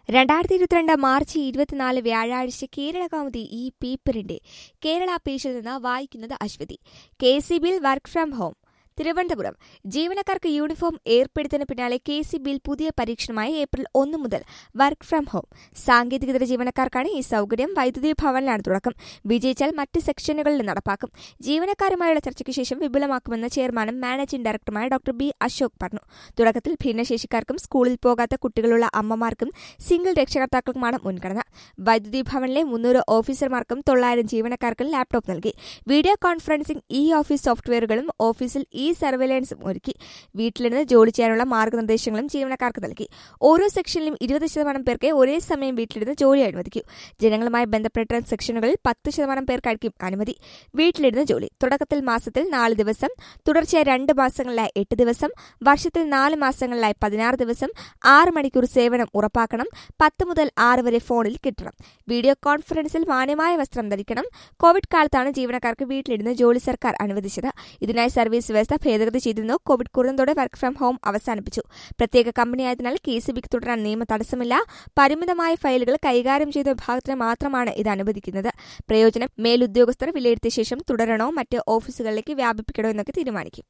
രണ്ടായിരത്തി ഇരുപത്തിരണ്ട് മാർച്ച് ഇരുപത്തിനാല് വ്യാഴാഴ്ച കേരള കൗമുദി ഈ പേപ്പറിന്റെ കേരള പേജിൽ നിന്ന് വായിക്കുന്നത് അശ്വതി കെ സി ബിയിൽ വർക്ക് ഫ്രം ഹോം തിരുവനന്തപുരം ജീവനക്കാർക്ക് യൂണിഫോം ഏർപ്പെടുത്തുന്നതിന് പിന്നാലെ കെ സി ബിയിൽ പുതിയ പരീക്ഷണമായി ഏപ്രിൽ ഒന്ന് മുതൽ വർക്ക് ഫ്രം ഹോം സാങ്കേതികതര ജീവനക്കാർക്കാണ് ഈ സൗകര്യം വൈദ്യുതി ഭവനിലാണ് തുടക്കം വിജയിച്ചാൽ മറ്റ് സെക്ഷനുകളിൽ നടപ്പാക്കും ജീവനക്കാരുമായുള്ള ചർച്ചയ്ക്ക് ശേഷം വിപുലമാക്കുമെന്ന് ചെയർമാനും മാനേജിംഗ് ഡയറക്ടറുമായ ഡോക്ടർ ബി അശോക് പറഞ്ഞു തുടക്കത്തിൽ ഭിന്നശേഷിക്കാർക്കും സ്കൂളിൽ പോകാത്ത കുട്ടികളുള്ള അമ്മമാർക്കും സിംഗിൾ രക്ഷകർത്താക്കൾക്കുമാണ് മുൻഗണന വൈദ്യുതി ഭവനിലെ മുന്നൂറ് ഓഫീസർമാർക്കും തൊള്ളായിരം ജീവനക്കാർക്കും ലാപ്ടോപ്പ് നൽകി വീഡിയോ കോൺഫറൻസിംഗ് ഇ ഓഫീസ് സോഫ്റ്റ്വെയറുകളും ഓഫീസിൽ ഇ സർവേലൻസും ഒരുക്കി വീട്ടിലിരുന്ന് ജോലി ചെയ്യാനുള്ള മാർഗനിർദ്ദേശങ്ങളും ജീവനക്കാർക്ക് നൽകി ഓരോ സെക്ഷനിലും ഇരുപത് ശതമാനം പേർക്ക് ഒരേ സമയം വീട്ടിലിരുന്ന് ജോലി അനുവദിക്കൂ ജനങ്ങളുമായി ബന്ധപ്പെട്ട സെക്ഷനുകളിൽ പത്ത് ശതമാനം പേർക്കായിരിക്കും അനുമതി വീട്ടിലിരുന്ന് ജോലി തുടക്കത്തിൽ മാസത്തിൽ നാല് ദിവസം തുടർച്ചയായി രണ്ട് മാസങ്ങളിലായി എട്ട് ദിവസം വർഷത്തിൽ നാല് മാസങ്ങളിലായി പതിനാറ് ദിവസം ആറ് മണിക്കൂർ സേവനം ഉറപ്പാക്കണം പത്ത് മുതൽ ആറ് വരെ ഫോണിൽ കിട്ടണം വീഡിയോ കോൺഫറൻസിൽ മാന്യമായ വസ്ത്രം ധരിക്കണം കോവിഡ് കാലത്താണ് ജീവനക്കാർക്ക് വീട്ടിലിരുന്ന് ജോലി സർക്കാർ അനുവദിച്ചത് ഇതിനായി സർവീസ് വ്യവസ്ഥ ഭേദഗതി ചെയ്തിരുന്നു കോവിഡ് കുറഞ്ഞതോടെ വർക്ക് ഫ്രം ഹോം അവസാനിപ്പിച്ചു പ്രത്യേക കമ്പനിയായതിനാൽ കെ സി ബിക്ക് തുടരാൻ നിയമ തടസ്സമില്ല പരിമിതമായ ഫയലുകൾ കൈകാര്യം ചെയ്ത വിഭാഗത്തിന് മാത്രമാണ് ഇത് അനുവദിക്കുന്നത് പ്രയോജനം മേലുദ്യോഗസ്ഥർ വിലയിരുത്തിയ ശേഷം തുടരണോ മറ്റ് ഓഫീസുകളിലേക്ക് വ്യാപിപ്പിക്കണോ എന്നൊക്കെ തീരുമാനിക്കും